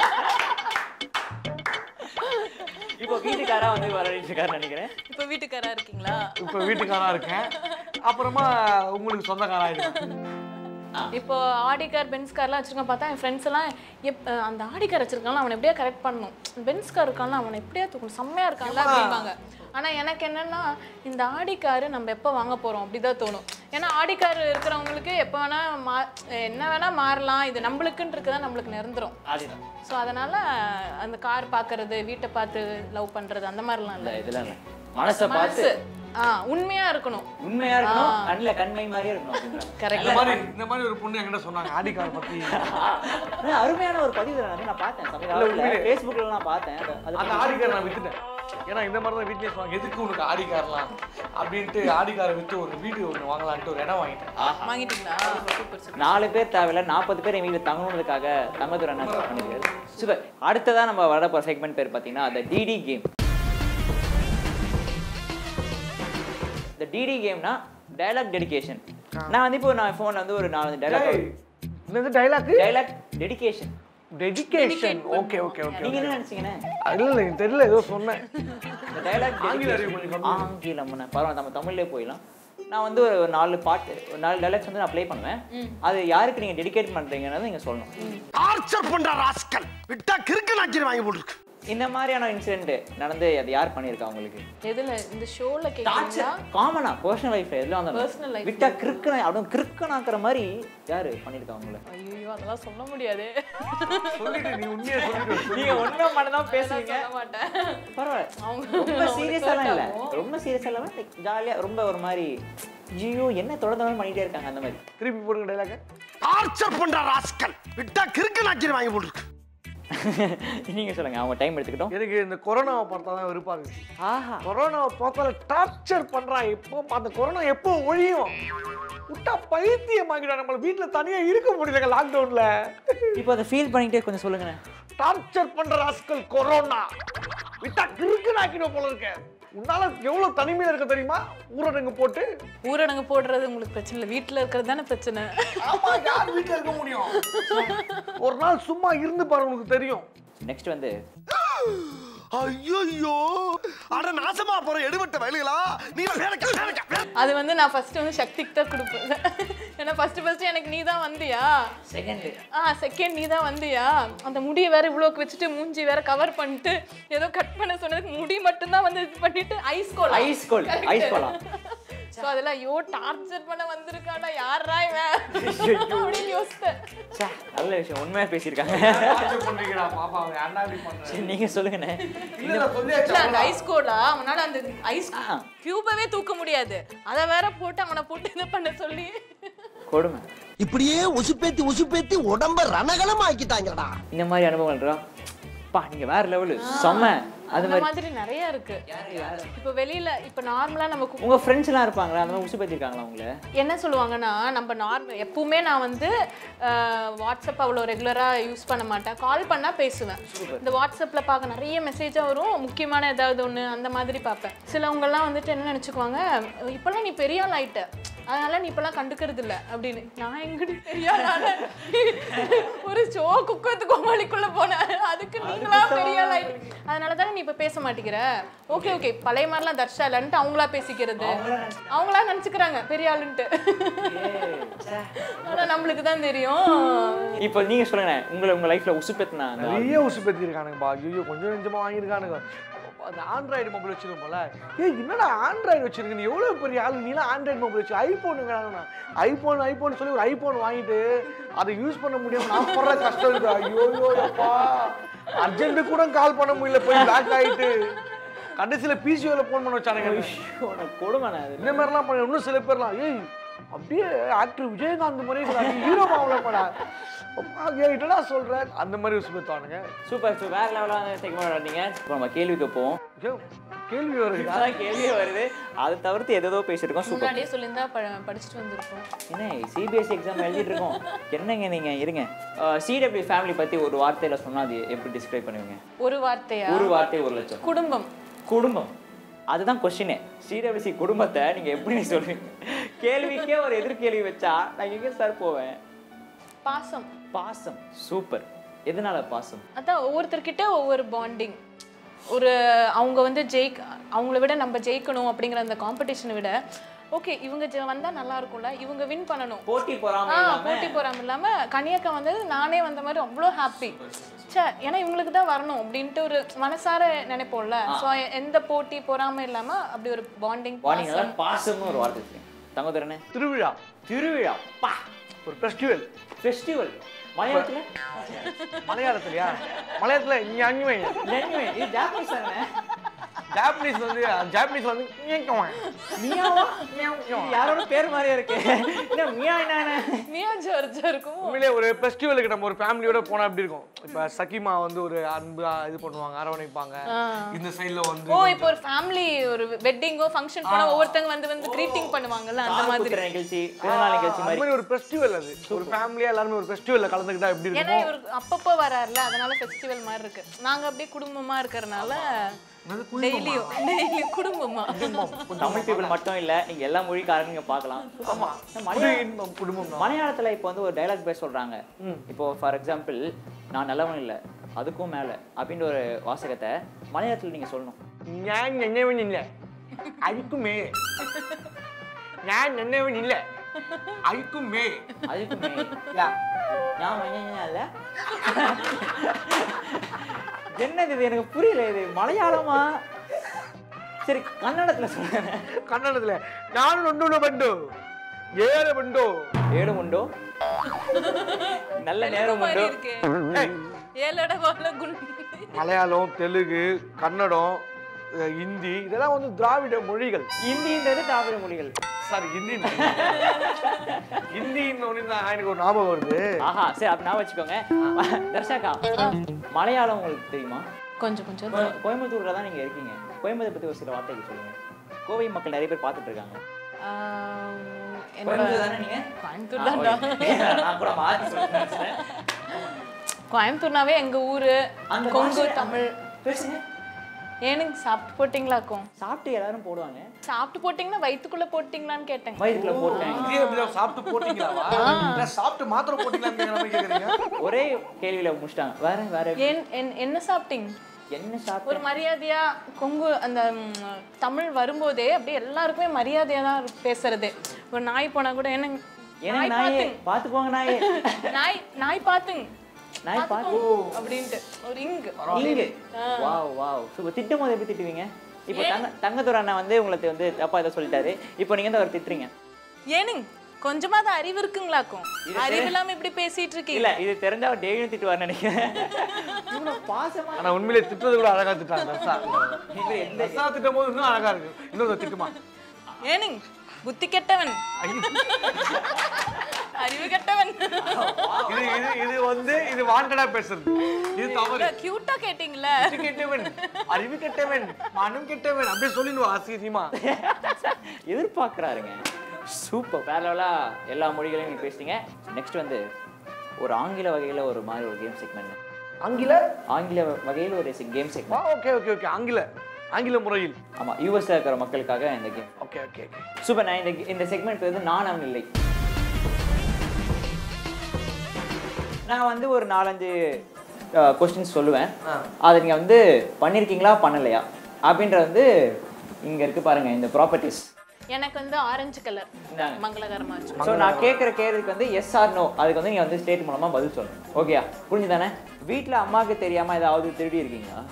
இப்போ வீட்டுக்காரா வந்து வரவேற்று நினைக்கிறேன் இப்போ வீட்டுக்காரா இருக்கீங்களா இப்ப வீட்டுக்காரா இருக்கேன் அப்புறமா உங்களுக்கு சொந்தக்காரா ஆயிடும் இப்போ ஆடி கார் பென்ஸ் கார்லாம் வச்சிருக்கான் பார்த்தா என் ஃப்ரெண்ட்ஸ் எல்லாம் எப் அஹ் அந்த ஆடி கார் வச்சிருக்கான்ல அவனை எப்படியா கரெக்ட் பண்ணணும் பென்ஸ் கார் இருக்கான்ல அவனை எப்படியா தூக்கணும் செம்மையா இருக்கான்ல அப்படிம்பாங்க ஆனா எனக்கு என்னன்னா இந்த ஆடி காரு நம்ம எப்போ வாங்க போறோம் அப்படிதான் தோணும் ஏன்னா ஆடி கார் இருக்கிறவங்களுக்கு எப்போ வேணா மா என்ன வேணா மாறலாம் இது நம்மளுக்குன்னு இருக்குதான் நம்மளுக்கு நிரந்தரம் அதுதான் ஸோ அதனால அந்த கார் பார்க்கறது வீட்டை பார்த்து லவ் பண்றது அந்த மாதிரிலாம் இல்லை இல்லை இதெல்லாம் இல்லை மனசை பார்த்து மனசு ஆ உண்மையா இருக்கணும் உண்மையா இருக்கணும் கண்ணில் கண்மை மாதிரியே இருக்கணும் அப்படின்றாங்க கரெக்ட் இந்த மாதிரி இந்த மாதிரி ஒரு பொண்ணு என்கிட்ட சொன்னாங்க ஆடிக்கார பத்தி ஆனா, அருமையான ஒரு பதிவு வந்து நான் பார்த்தேன் சமீபத்தில் ஃபேஸ்புக்கில் நான் பார்த்தேன் அது- அது அந்த ஆடிக்கார நான் வித்துட்டேன் ஏன்னா இந்த மாதிரி தான் வீட்லயே சொன்னாங்க எதுக்கு உனக்கு ஆடிக்காரலாம் அப்படின்ட்டு ஆடிக்கார வித்து ஒரு வீடு ஒன்று வாங்கலான்ட்டு ஒரு இடம் வாங்கிட்டேன் வாங்கிட்டீங்களா சூப்பர் சூப்பர் நாலு பேர் தேவையில்ல நாற்பது பேர் என் வீட்டில் தங்கணுன்றதுக்காக தங்கதுரை அண்ணா பண்ணிக்கிறாரு சூப்பர் அடுத்ததா நம்ம வர போகிற செக்மெண்ட் பேர் பார்த்தீங்கன்னா அந்த டிடி கேம் இந்த டிடி கேம்னா டைலாக் டெடிகேஷன் நான் வந்து இப்போ நான் ஃபோனில் வந்து ஒரு நாலஞ்சு டைலாக் என்னது dialogue dialogue dedication dedication okay okay okay நீங்க என்ன நினைச்சீங்கண்ணே இல்ல இல்ல எனக்கு தெரியல ஏதோ சொன்னேன் இந்த டைலாக் ஆங்கில அறிவு கொஞ்சம் கம்மி. ஆங்கிலம் பரவாயில்ல நம்ம தமிழ்லேயே போயிடலாம் நான் வந்து ஒரு ஒரு நாலு பாட்டு ஒரு நாலு டைலாக்ஸ் வந்து நான் ப்ளே பண்ணுவேன் அது யாருக்கு நீங்க டெடிகேட் பண்றீங்கன்னு நீங்க சொல்லணும் ஆர்ச்சர் பண்ற ராஸ்கல் விட்டா கிறுக்கு நாக்கில் வாங்கி போட்டுருக்கு இந்த மாதிரியான இன்சிடென்ட் நடந்து அது யார் பண்ணியிருக்கா உங்களுக்கு எதுல இந்த ஷோல கேக்குறீங்களா காமனா பர்சனல் லைஃப் எதுல Personal வந்தாலும் life விட்டா கிறுக்கன அப்படியே கிறுக்கனாக்குற மாதிரி யாரு பண்ணியிருக்கா உங்களை ஐயோ அதெல்லாம் சொல்ல முடியாது சொல்லிட்டு நீ உண்மையை சொல்லிட்டு நீங்க ஒண்ணு மட்டும் தான் பேசுவீங்க சொல்ல மாட்டேன் பரவாயில்ல அவங்க ரொம்ப சீரியஸாலாம் இல்ல ரொம்ப சீரியஸா இல்லாம ஜாலியா ரொம்ப ஒரு மாதிரி ஐயோ என்ன தொடர்ந்து பண்ணிட்டே இருக்காங்க அந்த மாதிரி திருப்பி போடுங்க டைலாக டார்ச்சர் பண்ற ராஸ்கல் விட்டா கிறுக்கு நாக்கில் வாங்கி போட்டுருக்கு நீங்க சொல்லுங்க அவங்க டைம் எடுத்துக்கிட்டோம் எனக்கு இந்த கொரோனாவை பார்த்தா தான் வெறுப்பா இருந்துச்சு ஆஹா கொரோனாவை பார்த்தால டார்ச்சர் பண்றான் எப்போ அந்த கொரோனா எப்போ ஒழியும் விட்டா பைத்தியம் ஆகிடும் நம்மள வீட்டுல தனியா இருக்க முடியலங்க லாக்டவுன்ல இப்போ அதை ஃபீல் பண்ணிக்கிட்டே கொஞ்சம் சொல்லுங்க டார்ச்சர் பண்ற ராஸ்கல் கொரோனா விட்டா கிறுக்கு நாக்கிடும் போல இருக்க உன்னால எவ்வளவு தனிமையில இருக்க தெரியுமா ஊரடங்கு போட்டு ஊரடங்கு போடுறது உங்களுக்கு பிரச்சனை இல்லை வீட்டில் இருக்கிறது தானே பிரச்சனை ஆமா யார் வீட்டுல இருக்க முடியும் ஒரு நாள் சும்மா இருந்து பாரு உனக்கு தெரியும் நெக்ஸ்ட் வந்து ஐயோ அட நாசமா போற எடுபட்ட வயலுகளா நீ வேலைக்கா வேலைக்கா வே- அது வந்து நான் ஃபர்ஸ்ட் வந்து சக்திக்கு தான் கொடுப்பேன் ஏன்னா ஃபர்ஸ்ட் ஃபர்ஸ்ட் எனக்கு நீ தான் வந்தியா செகண்ட் ஆ செகண்ட் நீ தான் வந்தியா அந்த முடியை வேற இவ்வளோக்கு வச்சுட்டு மூஞ்சி வேற கவர் பண்ணிட்டு ஏதோ கட் பண்ண சொன்னதுக்கு முடி மட்டும்தான் வந்து இது பண்ணிட்டு ஐஸ் கோல் ஐஸ் கோல் ஐஸ் கோலா ஸோ அதெல்லாம் ஐயோ டார்ச்சர் பண்ண வந்திருக்கானா யாரா இவன் அப்படின்னு யோசித்தேன் ச்சே, நல்ல விஷயம் உண்மையா பேசியிருக்காங்க பண்ணுவீங்கடா பாப்பா ஏன்டா இப்படி பண்ற சரி, நீங்க சொல்லுங்கண்ணே இல்ல நான் சொல்லியாச்சு இல்ல அந்த ஐஸ் கோலா அவனால அந்த ஐஸ் கியூபவே தூக்க முடியாது அதை வேற போட்டு அவனை போட்டு இது பண்ண சொல்லி கொடுமை இப்படியே உசுப்பேத்தி உசுப்பேத்தி உடம்ப ரணகலம் ஆக்கிட்டாங்கடா இந்த மாதிரி அனுபவம் இருக்கா பா நீங்க வேற லெவலு செம்ம அது அந்த மாதிரி மாதிரி நிறைய இருக்கு இப்போ வெளியில இப்போ நார்மலா நம்ம கு- உங்க ஃப்ரெண்ட்ஸ் எல்லாம் இருப்பாங்களா அந்த மாதிரி உசு பத்திருக்காங்களா உங்களை என்ன சொல்லுவாங்கன்னா நம்ம நார்மல் எப்பவுமே நான் வந்து அஹ், வாட்ஸ்அப் அவ்வளோ ரெகுலராக யூஸ் பண்ண மாட்டேன் கால் பண்ணால் பேசுவேன் இந்த வாட்ஸ்அப்பில் பார்க்க நிறைய மெசேஜாக வரும் முக்கியமான ஏதாவது ஒன்று அந்த மாதிரி பார்ப்பேன் சிலவங்கெல்லாம் வந்துட்டு என்ன நினச்சிக்குவாங்க இப்போல்லாம் நீ பெரிய ஆள் ஆயிட்ட அதனால நீ இப்போல்லாம் கண்டுக்கிறது இல்லை அப்படின்னு நான் எங்கடி பெரிய ஆள் ஆனேன்? ஒரு ஷோ குக்கத்து கோமாளிக்குள்ளே போனேன் அதுக்கு நீங்களா பெரிய ஆள் ஆயிட்டு அதனால தானே நீ இப்போ பேச மாட்டேங்கிற ஓகே ஓகே பழைய மாதிரிலாம் தர்ஷா இல்லைன்ட்டு அவங்களா பேசிக்கிறது அவங்களா நினச்சிக்கிறாங்க பெரிய ஆளுன்ட்டு ஆனா நம்மளுக்கு தான் தெரியும் இப்போ நீங்க சொல்லுங்க உங்களை உங்க லைஃப்ல உசுப்பெத்தினா அந்த ஆள். நிறைய உசு பத்திருக்கானுங்கப்பா ஐயோ கொஞ்சம் கொஞ்சமா வாங்கியிருக்கானுங்க அந்த ஆண்ட்ராய்டு மொபைல் வச்சிருக்கோம் போல ஏய் என்னடா ஆண்ட்ராய்டு வச்சிருக்க நீ எவ்வளோ பெரிய ஆள் நீலாம் ஆண்ட்ராய்டு மொபைல் வச்சு ஐஃபோனுங்க ஐஃபோன் ஐஃபோன் சொல்லி ஒரு ஐஃபோன் வாங்கிட்டு அதை யூஸ் பண்ண முடியாம நான் படுற கஷ்டம் இருக்கு ஐயோ ஐயோ அப்பா அர்ஜென்ட்டு கூட கால் பண்ண முடியல போய் பேக் ஆயிட்டு கடைசியில பிசிஓல ஃபோன் பண்ண வச்சானுங்க ஐயோ, உனக்கு கொடுமைண்ணே அது இந்த மாதிரிலாம் பண்ண இன்னும் சில பேர்லாம் ஏய் அப்படியே ஆக்டர் விஜயகாந்த் மாதிரி ஹீரோ மாவளப்படா என்னடா சொல்ற அந்த மாதிரி சுமத்தானுங்க சூப்பர் சூப்பர் வேற லெவலாக செக்மெண்ட் வந்தீங்க இப்போ நம்ம கேள்விக்கு போவோம் ஐயோ, கேள்வி வருது அதான் கேள்வியே வருது அதை தவிர்த்து எதோ பேசியிருக்கோம் சூப்பர் முன்னாடியே சொல்லியிருந்தா ப படிச்சுட்டு வந்திருப்போம் என்ன சிபிஎஸ்சி எக்ஸாம் எழுதிட்டு இருக்கோம் என்னங்க நீங்க இருங்க சிடபிள்யூ ஃபேமிலி பத்தி ஒரு வார்த்தையில சொன்னா அது எப்படி டிஸ்கிரைப் பண்ணுவீங்க ஒரு வார்த்தையா ஒரு வார்த்தை ஒரு லட்சம் குடும்பம் குடும்பம் அதுதான் கொஸ்டினே சிடபிள்யூசி குடும்பத்தை நீங்க எப்படி சொல்றீங்க கேள்விக்கே ஒரு எதிர்கேள்வி வச்சா நான் எங்க சார் போவேன் பாசம் பாசம் சூப்பர் எதனால பாசம் அதான் ஒவ்வொருத்தர்கிட்ட ஒவ்வொரு பாண்டிங் ஒரு அவங்க வந்து ஜெயிக் அவங்கள விட நம்ம ஜெயிக்கணும் அப்படிங்கிற அந்த காம்படிஷனை விட ஓகே இவங்க ஜெ- வந்தா நல்லா இருக்கும்ல இவங்க வின் பண்ணணும் போட்டி போறாம ஆ இல்லாம போட்டி போறாம இல்லாம கனியக்கா வந்தது நானே வந்த மாதிரி அவ்வளோ ஹாப்பி ச்சே ஏன்னா இவங்களுக்கு தான் வரணும் அப்படின்ட்டு ஒரு மனசார நினைப்போம்ல ஸோ எந்த போட்டி பொறாம இல்லாம அப்படி ஒரு பாண்டிங் வாணிங்க பாசம்னு ஒரு வார்த்தை இருக்கு தங்கதுரனே திருவிழா திருவிழா பா ஒரு ஃபெஸ்டிவல் ஃபெஸ்டிவல் மலையாளத்துல மலையாளத்துலயா மலையாளத்துல ஞானிவை Anyway, இது ஜாப்பனீஸ் தானே ஜாப்பனீஸ் வந்து ஜாப்பனீஸ் வந்து ஞானிக்குவாங்க. மியாவா இது யாரோட பேர் மாதிரியே இருக்கு என்ன மியா என்ன மியா ஜோர்ஜா இருக்கும் உண்மையிலே ஒரு ஃபெஸ்டிவலுக்கு நம்ம ஒரு ஃபேமிலியோட போனா எப்படி இருக்கும் இப்ப சகிமா வந்து ஒரு அன்பு இது பண்ணுவாங்க அரவணைப்பாங்க இந்த சைடுல வந்து ஓ இப்போ ஒரு ஃபேமிலி ஒரு வெட்டிங்கோ ஃபங்க்ஷன் போனா ஒவ்வொருத்தங்க வந்து வந்து greeting பண்ணுவாங்கல்ல அந்த மாதிரி குத்துற நிகழ்ச்சி பிறந்தநாள் நிகழ்ச்சி அந்த மாதிரி மாதிரி ஒரு ஃபெஸ்டிவல் அது ஒரு ஃபேமிலியா எல்லாருமே ஒரு ஃபெஸ்டிவல்ல கலந்துக்கிட்டா எப்படி ஏன்னா இருக்கும் இவர் அப்பப்போ வராருல அதனால ஃபெஸ்டிவல் மாதிரி இருக்கு நாங்க அப்படியே குடும்பமா இருக்கறனால டெய்லியும் டெய்லியும் குடும்பமா தமிழ் பீப்புள் மட்டும் இல்ல நீங்க எல்லா மொழிக்காரங்க நீங்க பார்க்கலாம் ஆமா இந்த மலையாள- இன்பம் குடும்பம் தான் மலையாளத்துல இப்போ வந்து ஒரு டைலாக் பேச சொல்றாங்க இப்போ ஃபார் எக்ஸாம்பிள் நான் நல்லவன் இல்ல அதுக்கும் மேல அப்படின்ற ஒரு வாசகத்தை மலையாளத்துல நீங்க சொல்லணும் ഞാൻ നന്നവൻ ഇല്ല അഴിക്കുമേ ഞാൻ നന്നവൻ ഇല്ല അഴിക്കുമേ அதுக்கும் மேல். ஞாபகம் ஞாபகம் இல்ல என்னது இது எனக்கு புரியல இது மலையாளமா சரி கன்னடத்துல சொல்றேன் കന്നഡത്തിലെ ഞാൻ ഒന്നുകൂടെ ബണ്ടു ഏറെ ബണ്ടു ஏடும் உண்டோ நல்ல நேரம் மாதிரி உண்டோ இருக்கு ஏழோட வாழ குண்டு மலையாளம் தெலுங்கு கன்னடம் அஹ் ஹிந்தி இதெல்லாம் வந்து திராவிட மொழிகள் இந்தின்றது திராவிட மொழிகள் சாரி ஹிந்தி ஹிந்தின்னு ஒன்று தான் எனக்கு ஒரு ஞாபகம் வருது ஆஹா சரி அப்ப நான் வச்சுக்கோங்க தர்ஷாக்கா மலையாளம் உங்களுக்கு தெரியுமா கொஞ்சம் கொஞ்சம் கோ- கோயம்புத்தூர்ல தான் நீங்க இருக்கீங்க கோயம்புத்தூர் பத்தி ஒரு சில வார்த்தைகள் சொல்லுங்க கோவை மக்கள் நிறைய பேர் பார்த்துட்டு இருக்காங்க ஆம், என்னோட கோயம்புத்தூர் தானே நீங்க கோயம்புத்தூர் ஆ, தான்டா ஓகே. நான் கூட மாத்தி சொல்லிட்டேன் நினைச்சேன். கோயம்புத்தூர்னாவே எங்க ஊரு அந்த கொங்கு பாஷை- தமிழ் பேசுங்க ஏனுங்க சாப்பிட்டு போட்டிங்களாக்கும் சாப்பிட்டு எல்லாரும் போடுவாங்க சாப்பிட்டு போட்டிங்கன்னா வயித்துக்குள்ள போட்டிங்களான்னு கேட்டேன் வயிற்றுல போட்டேன் இதே அப்படிதான் சாப்பிட்டு போட்டீங்களாவா இல்ல சாப்பிட்டு மாத்திரை போட்டீங்களான்னு கேக்குறீங்க ஒரே கேள்வியில முடிச்சிட்டாங்க வேற வேற ஏன் என்- என்ன சாப்பிட்டீங்க என்ன சாப்பிட்டு ஒரு மரியாதையா கொங்கு அந்த ம், தமிழ் வரும்போதே அப்படியே எல்லாருக்குமே மரியாதையா தான் பேசுறது ஒரு நாய் போனா கூட என்ன ஏன்னா நாய் நாயே பாத்துங்க பார்த்து போங்க நாயே நாய் நாய் பாத்துங்க நாய் பார்த்து பாத்துக்கோங்க அப்படின்ட்டு ஒரு இங்கு நீங்க வாவ் வாவ் சூப்பர் திட்டும் போது எப்படி திட்டுவீங்க இப்போ தங்க தங்கத்துறை அண்ணா வந்து உங்களுக்கு வந்து தப்பா ஏதோ சொல்லிட்டாரு இப்போ நீங்க வந்து அவர் திட்டுறீங்க ஏனுங்க கொஞ்சமாவது அறிவு இருக்குங்களாக்கும் அறிவு இல்லாம இப்படி பேசிட்டு இருக்கீங்க இல்ல இது தெரிஞ்சா அவர் டெய்லியும் திட்டுவார்னு நினைக்கிறேன் இவ்வளவு பாசமா ஆனா உண்மையிலே திட்டுறது கூட அழகா திட்டாங்க தர்சா இவர் எந்த தர்சா திட்டும் போது இன்னும் அழகா இருக்கு இன்னொரு திட்டுமா ஏனுங்க புத்தி கெட்டவன் அறிவு கெட்டவன் இது இது இது வந்து இது வாண்டடா பேசுறது இது தவறு கியூட்டா கேட்டீங்களா புத்தி கெட்டவன் அறிவு கெட்டவன் மனம் கெட்டவன் அப்படியே சொல்லிடுவா அசிங்கமா எதிர்பார்க்குறாருங்க சூப்பர் வேற லெவலா எல்லா மொழிகளையும் நீங்க பேசுறீங்க நெக்ஸ்ட் வந்து ஒரு ஆங்கில வகையில ஒரு மாதிரி ஒரு கேம் செக்மெண்ட் ஆங்கில ஆங்கில வகையில் ஒரு கேம் வா செக்மெண்ட் ஓகே ஓகே ஓகே ஆங்கில ஆங்கில முறையில் ஆமா யூஎஸ்ல இருக்கிற மக்களுக்காக இந்த game okay okay okay super நான் இந்த இந்த செக்மெண்ட் வந்து நான் அவன் இல்லை நான் வந்து ஒரு நாலஞ்சு கொஸ்டின்ஸ் சொல்லுவேன் அதை நீங்கள் வந்து பண்ணியிருக்கீங்களா பண்ணலையா அப்படின்றது வந்து இங்கே இருக்கு பாருங்க இந்த ப்ராப்பர்ட்டிஸ் எனக்கு வந்து ஆரஞ்சு கலர் இந்தாங்க. மங்களகரமா வச்சு ஸோ நான் கேட்குற கேள்விக்கு வந்து எஸ் ஆர் நோ அதுக்கு வந்து நீங்கள் வந்து ஸ்டேட் மூலமாக பதில் சொல்லணும் ஓகேயா புரிஞ்சுதானே வீட்டில் அம்மாவுக்கு தெரியாமல் ஏதாவது திருடி இருக்கீங்களா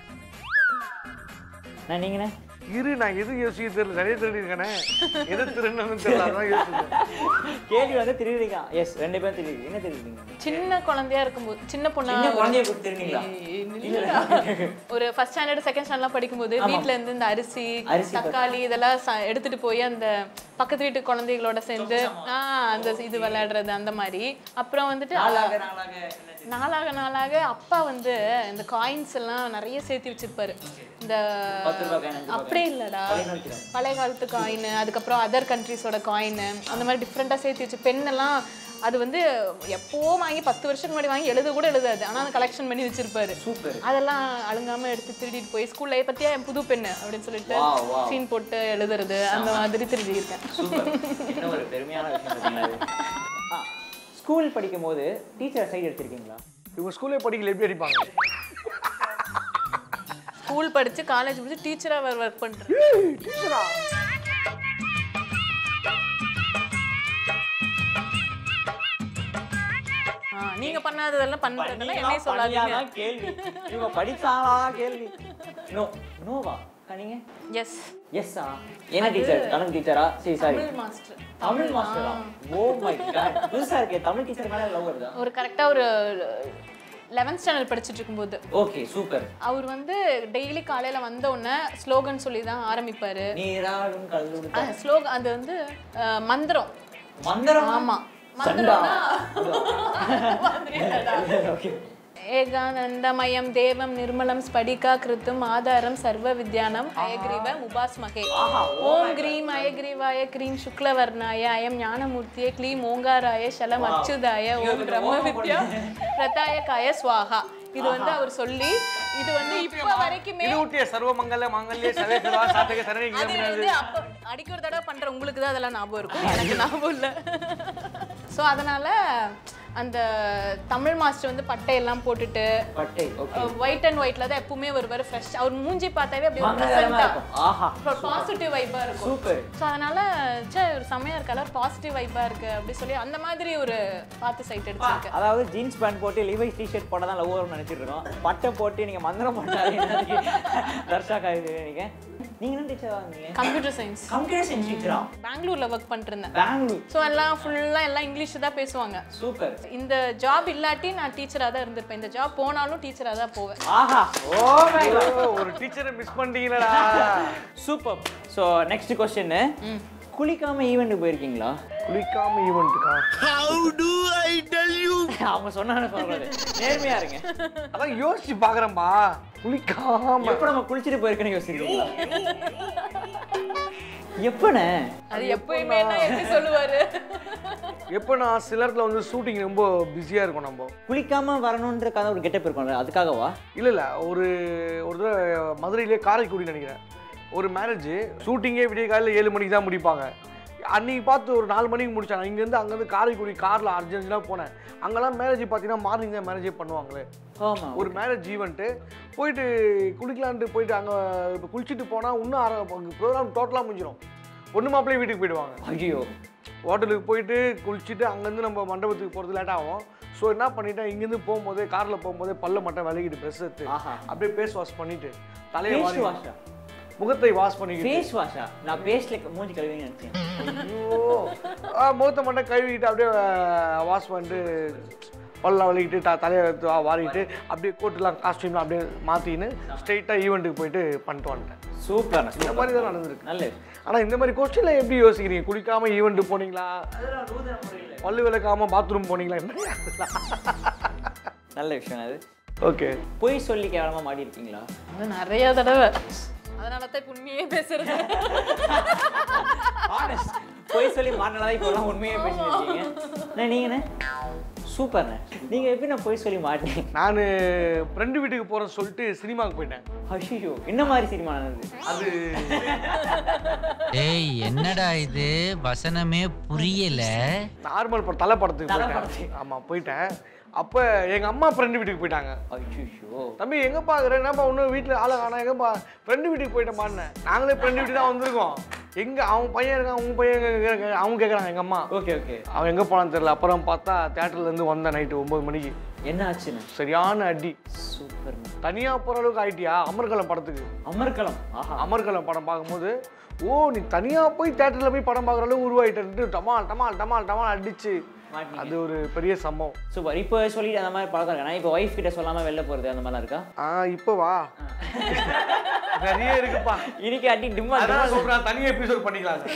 நான் நீங்கண்ணே இரு நான் எது யோசிக்க தெரியல நிறைய திருடி இருக்கேனே எது திருடணும்னு தெரியல அதான் யோசிச்சேன் கேள்வி வந்து திருடிருக்கா எஸ் ரெண்டு பேரும் திருடி என்ன திருடிங்க சின்ன குழந்தையா இருக்கும்போது சின்ன பொண்ணா சின்ன குழந்தைய கொடுத்து திருடிங்களா ஒரு ஃபர்ஸ்ட் ஸ்டாண்டர்ட் செகண்ட் ஸ்டாண்டர்ட்லாம் படிக்கும்போது வீட்ல இருந்து இந்த அரிசி அரிசி தக்காளி இதெல்லாம் ச- எடுத்துட்டு போய் அந்த பக்கத்து வீட்டு குழந்தைகளோட சேர்ந்து ஆ அந்த இது விளையாடுறது அந்த மாதிரி அப்புறம் வந்துட்டு நாளாக நாளாக என்ன நாளாக நாளாக அப்பா வந்து இந்த காயின்ஸ் எல்லாம் நிறைய சேர்த்து வச்சிருப்பாரு இந்த பத்து ரூபாய் coin, அஞ்சு ரூபாய் அப்படியே இல்லடா பழைய note தான். பழைய காலத்து காயின் அதுக்கப்புறம் அதர் கண்ட்ரிஸோட காயின் அந்த மாதிரி டிஃப்ரெண்ட்டாக சேர்த்து வச்சு பெண்ணெல்லாம் அது வந்து எப்போ வாங்கி பத்து வருஷத்துக்கு முன்னாடி வாங்கி எழுத கூட எழுதாது ஆனால் அந்த கலெக்ஷன் பண்ணி வச்சிருப்பாரு சூப்பர் அதெல்லாம் அழுங்காம எடுத்து திருடிட்டு போய் ஸ்கூல்ல பத்தியா என் புது பெண்ணு அப்படின்னு சொல்லிட்டு Wow, wow. சீன் போட்டு எழுதுறது அந்த மாதிரி திருடி இருக்கேன் சூப்பர் என்ன ஒரு பெருமையான விஷயம் பார்த்தீங்களா இது? ஆ ஸ்கூல் படிக்கும் போது டீச்சர் சைடு எடுத்திருக்கீங்களா இவங்க ஸ்கூல்லே படிக்கல எப்படி அடிப்பாங்க ஸ்கூல் படிச்சு காலேஜ் முடிச்சு டீச்சரா ஒர்க் பண்றேன் டீச்சரா ஆ, நீங்க பண்ணாததெல்லாம் பண்றதெல்லாம் என்னைய சொல்லாதீங்க பண்ணியாதான் கேள்வி இவங்க படிச்சாங்களா கேள்வி நோ நோவா நீங்க எஸ் எஸ்ஸா என்ன டீச்சர் தமிழ் டீச்சரா சரி சாரி தமிழ் மாஸ்டர் தமிழ் மாஸ்டரா ஓ மை காட் புதுசா இருக்கே தமிழ் டீச்சர் மேல லவ் வருதா ஒரு கரெக்டா ஒரு லெவன்த் ஸ்டாண்டர்ட் படிச்சுட்டு இருக்கும்போது ஓகே சூப்பர் அவர் வந்து டெய்லி காலையில வந்த உடனே ஸ்லோகன் சொல்லி தான் ஆரம்பிப்பாரு நீராடும் கல்லூரி ஸ்லோகன் அது வந்து அஹ், மந்திரம் மந்திரம் ஆமா சண்டா ஓகே ஏகானந்தமயம் தேவம் நிர்மலம் ஸ்படிகா கிருத்தும் ஆதாரம் சர்வ வித்யானம் அயக்ரீவ உபாஸ்மகே ஓம் கிரீம் அயக்ரீவாய கிரீம் சுக்லவர்ணாய அயம் ஞானமூர்த்தியே க்ளீம் ஓங்காராய சலம் அச்சுதாய ஓம் பிரம்ம வித்யா பிரதாயகாய ஸ்வாஹா இது வந்து அவர் சொல்லி இது வந்து இப்ப வரைக்குமே இது ஊட்டிய சர்வ மங்கல மங்கல்ய சவே சர்வா சாத்தக சரணி அது வந்து அப்ப அடிக்க ஒரு தடவை பண்ற உங்களுக்கு தான் அதெல்லாம் ஞாபகம் இருக்கும் எனக்கு ஞாபகம் இல்ல சோ அதனால அந்த தமிழ் மாஸ்டர் வந்து பட்டையெல்லாம் போட்டுட்டு பட்டை ஓகே ஒயிட் அண்ட் ஒயிட்ல தான் எப்பவுமே வருவார் ஃப்ரெஷ் அவர் மூஞ்சி பார்த்தாவே அப்படியே மங்களகரமா இருக்கும் ஆஹா பாசிட்டிவ் வைப்பா இருக்கும் சூப்பர் ஸோ அதனால சே ஒரு செமையா இருக்கால பாசிட்டிவ் வைப்பா இருக்கு அப்படி சொல்லி அந்த மாதிரி ஒரு பார்த்து சைட் எடுத்திருக்கேன் அதாவது ஜீன்ஸ் பேண்ட் போட்டு லிவைஸ் டிஷர்ட் போட்டால் தான் லவ் வரும்னு நினைச்சிட்டு இருக்கோம் பட்டை போட்டு நீங்க மந்திரம் போட்டாலே தர்ஷாக்கா இது நீங்க நீங்க என்ன டீச்சரா இருந்தீங்க கம்ப்யூட்டர் சயின்ஸ் கம்ப்யூட்டர் சயின்ஸ் டீச்சரா பெங்களூர்ல ஒர்க் பண்ணிட்டு இருந்தேன் பெங்களூர் ஸோ எல்லாம் ஃபுல்லா எல்லாம் இங்கிலீஷ் தான் பேசுவாங்க சூப்பர் இந்த ஜாப் இல்லாட்டி நான் டீச்சரா தான் இருந்திருப்பேன் இந்த ஜாப் போனாலும் டீச்சரா தான் போவேன் ஆஹா ஓ மை ஓ, ஒரு டீச்சரை மிஸ் பண்ணிட்டீங்களடா சூப்பர் ஸோ நெக்ஸ்ட் கொஸ்டின் குளிக்காம ஈவெண்ட் போயிருக்கீங்களா குளிக்காம ஈவெண்ட்டுக்கா அவங்க சொன்னான்னு சொல்லக்கூடாது நேர்மையா இருங்க அதான் யோசிச்சு பார்க்குறேன்பா குளிக்காம எப்போ நம்ம குளிச்சுட்டு போயிருக்கேன்னு யோசிக்கிறீங்களா எப்பண்ணே அது எப்பயுமே தான் எப்படி சொல்லுவாரு எப்போ நான் சிலர்ல வந்து ஷூட்டிங் ரொம்ப பிஸியாக இருக்கும் நம்ம குளிக்காம வரணுன்றக்காக ஒரு கெட்டப் இருக்கும்ல அதுக்காகவா இல்லை இல்லை ஒரு ஒரு தடவை மதுரையிலே காரைக்குடி நினைக்கிறேன் ஒரு மேரேஜ் ஷூட்டிங்கே விடிய காலையில் ஏழு மணிக்கு தான் முடிப்பாங்க அன்னைக்கு பார்த்து ஒரு நாலு மணிக்கு முடிச்சாங்க இங்கேருந்து அங்கேருந்து காரைக்குடி காரில் அர்ஜென்ட்டாக போனேன் அங்கெல்லாம் மேரேஜ் பார்த்தீங்கன்னா மார்னிங் தான் மேரேஜே பண்ணுவாங்களே ஆமா ஒரு மேரேஜ் ஈவெண்ட்டு போயிட்டு குளிக்கலான்ட்டு போயிட்டு அங்கே இப்போ குளிச்சுட்டு போனால் இன்னும் அரை ப்ரோக்ராம் டோட்டலாக முடிஞ்சிடும் பொண்ணு மாப்பிள்ளையே வீட்டுக்கு போயிடுவாங்க ஐயோ ஹோட்டலுக்கு போயிட்டு குளிச்சுட்டு அங்கேருந்து நம்ம மண்டபத்துக்கு போகிறது லேட் ஆகும் ஸோ என்ன பண்ணிட்டேன் இங்கேருந்து போகும்போதே காரில் போகும்போதே பல்ல மட்டும் விலகிட்டு ட்ரெஸ் எடுத்து ஆஹா. அப்படியே ஃபேஸ் வாஷ் பண்ணிட்டு தலையை ஃபேஸ் வாரி வாஷா முகத்தை வாஷ் பண்ணிக்கிட்டு ஃபேஸ் வாஷா நான் பேஸ்ல மூஞ்சி கழுவின்னு நினைச்சேன் ஐயோ ஆ, முகத்தை மட்டும் கழுவிட்டு அப்படியே வாஷ் பண்ணிட்டு பல்லாம் வலிக்கிட்டு த தலையை எடுத்து வா- வாரிட்டு அப்படியே கோட்டுலாம் காஸ்டியூம்லாம் அப்படியே மாற்றின்னு ஸ்ட்ரெயிட்டாக ஈவெண்ட்டுக்கு போயிட்டு பண்ணிட்டு வந்துட்டேன் சூப்பர் இந்த மாதிரி தான் நடந்திருக்கு நல்லது ஆனால் இந்த மாதிரி கொஸ்டினில் எப்படி யோசிக்கிறீங்க குளிக்காம ஈவெண்ட்டு போனீங்களா பல்லு விளக்காம பாத்ரூம் போனீங்களா என்ன நல்ல விஷயம் அது ஓகே பொய் சொல்லி கேவலமா மாடி இருக்கீங்களா அது நிறைய தடவை அதனால தான் இப்ப உண்மையே பேசுறது பொய் சொல்லி மாட்டினதா இப்போ எல்லாம் உண்மையே பேசிட்டு இருக்கீங்க நீங்கண்ணே சூப்பர்ண்ணே நீங்க எப்படி நான் பொய் சொல்லி மாட்டேன் நான் ஃப்ரெண்டு வீட்டுக்கு போகிறேன்னு சொல்லிட்டு சினிமாவுக்கு போயிட்டேன் ஐயோ என்ன மாதிரி சினிமா நடந்தது அது ஏய் என்னடா இது வசனமே புரியல நார்மல் படம் தலை படத்துக்கு தல போயிட்டேன் ஆமாம் போயிட்டேன் அப்போ எங்கள் அம்மா ஃப்ரெண்டு வீட்டுக்கு போயிட்டாங்க ஐயோ தம்பி எங்கே பார்க்குறேன் என்னப்பா இன்னும் வீட்டில் ஆளை காணா எங்கப்பா ஃப்ரெண்டு வீட்டுக்கு போயிட்டேன் நாங்களே ஃப்ரெண்டு வீட்டுக்கு தான் வந்திருக்கோம் எங்கே அவன் பையன் இருக்கான் உங்கள் பையன் எங்க இருக்காங்க? அவங்க கேட்குறாங்க எங்கள் அம்மா ஓகே ஓகே அவன் எங்கே போனான்னு தெரியல அப்புறம் பார்த்தா தேட்டர்லேருந்து வந்தேன் நைட்டு ஒம்பது மணிக்கு என்ன ஆச்சுண்ணே சரியான அடி சூப்பர் தனியாக போகிற அளவுக்கு ஆயிட்டியா அமர்கலம் படத்துக்கு அமர்கலம் ஆஹா அமர்கலம் படம் பார்க்கும்போது ஓ நீ தனியாக போய் தேட்டரில் போய் படம் பார்க்குற அளவுக்கு உருவாயிட்டு டமால் டமால் டமால் டமால் அடிச்சு மாட்டீங்க. அது ஒரு பெரிய சம்பவம் சூப்பர் இப்போ சொல்லிட்டு அந்த மாதிரி பழக்கம் இருக்கா இப்போ ஒய்ஃப் கிட்ட சொல்லாம வெளில போறது அந்த மாதிரிலாம் இருக்கா ஆ இப்போ வா நிறைய இருக்குப்பா இன்னைக்கு அடி டிம்மா அதான் சொல்கிறேன் தனி எபிசோட் பண்ணிக்கலாம்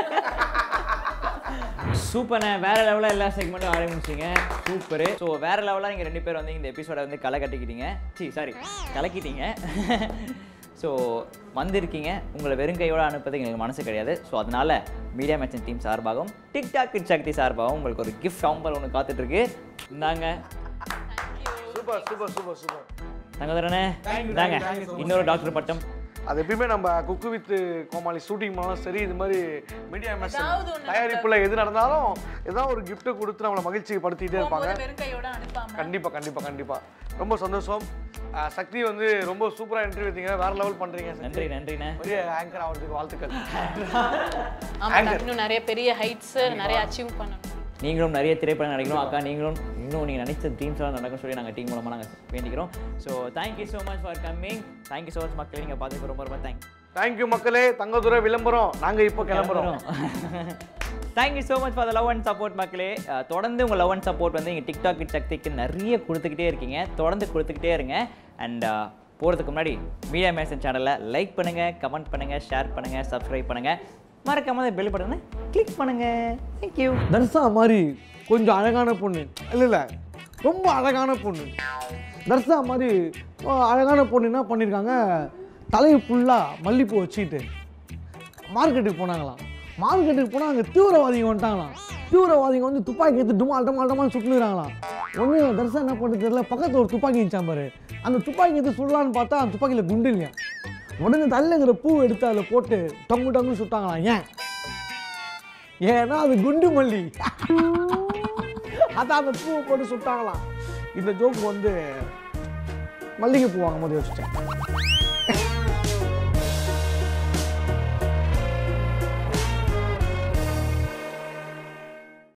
சூப்பர்ண்ணே வேற லெவலில் எல்லா செக்மெண்ட்டும் ஆரம்பிச்சிங்க சூப்பர் ஸோ வேற லெவலாக நீங்கள் ரெண்டு பேர் வந்து இந்த எபிசோட வந்து களை கட்டிக்கிட்டீங்க சி சாரி கலக்கிட்டீங்க ஸோ வந்திருக்கீங்க உங்களை வெறுங்கையோடு அனுப்புறதுக்கு எனக்கு மனசு கிடையாது ஸோ அதனால மீடியா மேட்சன் டீம் சார்பாகவும் டிக்டாக் கிட் சக்தி சார்பாகவும் உங்களுக்கு ஒரு கிஃப்ட் ஹாம்பர் ஒன்று காத்துட்ருக்கு இந்தாங்க சூப்பர் சூப்பர் சூப்பர் சூப்பர் தங்கதரனே இந்தாங்க இன்னொரு டாக்டர் பட்டம் அது எப்பயுமே நம்ம குக்கு வித் கோமாளி ஷூட்டிங் பண்ணாலும் சரி இது மாதிரி மீடியா ஏதாவது மெசேஜ் ஒண்ணு தயாரிப்புல எது நடந்தாலும் ஏதாவது ஒரு gift கொடுத்து நம்மளை மகிழ்ச்சி படுத்திட்டே இருப்பாங்க போகும்போது வெறும் கையோட அனுப்பாம கண்டிப்பா கண்டிப்பா கண்டிப்பா ரொம்ப சந்தோஷம் அஹ் சக்தி வந்து ரொம்ப சூப்பரா இன்டர்வியூ எடுத்தீங்க வேற லெவல் பண்றீங்க சக்தி. நன்றி நன்றிண்ணே பெரிய ஆங்கர் ஆகிறதுக்கு வாழ்த்துக்கள் ஆமா இன்னும் நிறைய பெரிய ஹைட்ஸ் நிறைய அச்சீவ் பண்ணணும் நீங்களும் நிறைய திரைப்படம் நடிக்கணும் அக்கா நீங்களும் இன்னும் நீங்கள் நினைச்ச ட்ரீம்ஸ் எல்லாம் நடக்கும் சொல்லி நாங்கள் டீம் மூலமாக நாங்கள் வேண்டிக்கிறோம் so thank you so much for coming thank you so much மக்களே நீங்கள் பார்த்துக்கு ரொம்ப ரொம்ப தேங்க்ஸ் தேங்க்யூ மக்களே தங்கதுரை விளம்பரம் நாங்க இப்போ கிளம்புறோம் thank you so much for the love and support மக்களே அஹ், தொடர்ந்து உங்கள் லவ் அண்ட் சப்போர்ட் வந்து இங்கே டிக்டாக் கிட் சக்திக்கு நிறைய கொடுத்துக்கிட்டே இருக்கீங்க தொடர்ந்து கொடுத்துக்கிட்டே இருங்க அண்ட் போகிறதுக்கு முன்னாடி மீடியா மேசன் சேனலை லைக் பண்ணுங்கள் கமெண்ட் பண்ணுங்கள் ஷேர் பண்ணுங்கள் சப்ஸ்கிரைப் பண்ணுங்கள் மறக்காம பெல் பட்டனை கிளிக் பண்ணுங்கள் தேங்க்யூ தர்சா மாதிரி கொஞ்சம் அழகான பொண்ணு இல்லை இல்லை ரொம்ப அழகான பொண்ணு தர்சா மாதிரி அஹ், அழகான பொண்ணு என்ன பண்ணியிருக்காங்க தலையை ஃபுல்லாக மல்லிப்பூ வச்சுக்கிட்டு மார்க்கெட்டுக்கு போனாங்களாம் மார்க்கெட்டுக்கு போனால் அங்கே தீவிரவாதிங்க வந்துட்டாங்களாம் தீவிரவாதிங்க வந்து துப்பாக்கி எடுத்து டுமால் டமால் டமால் சுட்டுனுறாங்களாம் ஒன்று தர்சா என்ன பண்ணுறது தெரியல பக்கத்தில் ஒரு துப்பாக்கி இருந்துச்சான் பாரு அந்த துப்பாக்கி எடுத்து சுடலான்னு பார்த்தா அந்த துப்பாக்கியில் குண்டு இல்லையா உடனே தலையில பூ எடுத்து அதில் போட்டு டொங்கு டொங்கு சுட்டாங்களாம் ஏன் ஏன்னா அது குண்டு மல்லி அதான் அந்த பூவை போட்டு சுட்டாங்களாம் இந்த ஜோக்கு வந்து மல்லிகை பூ வாங்கும் போது யோசிச்சேன்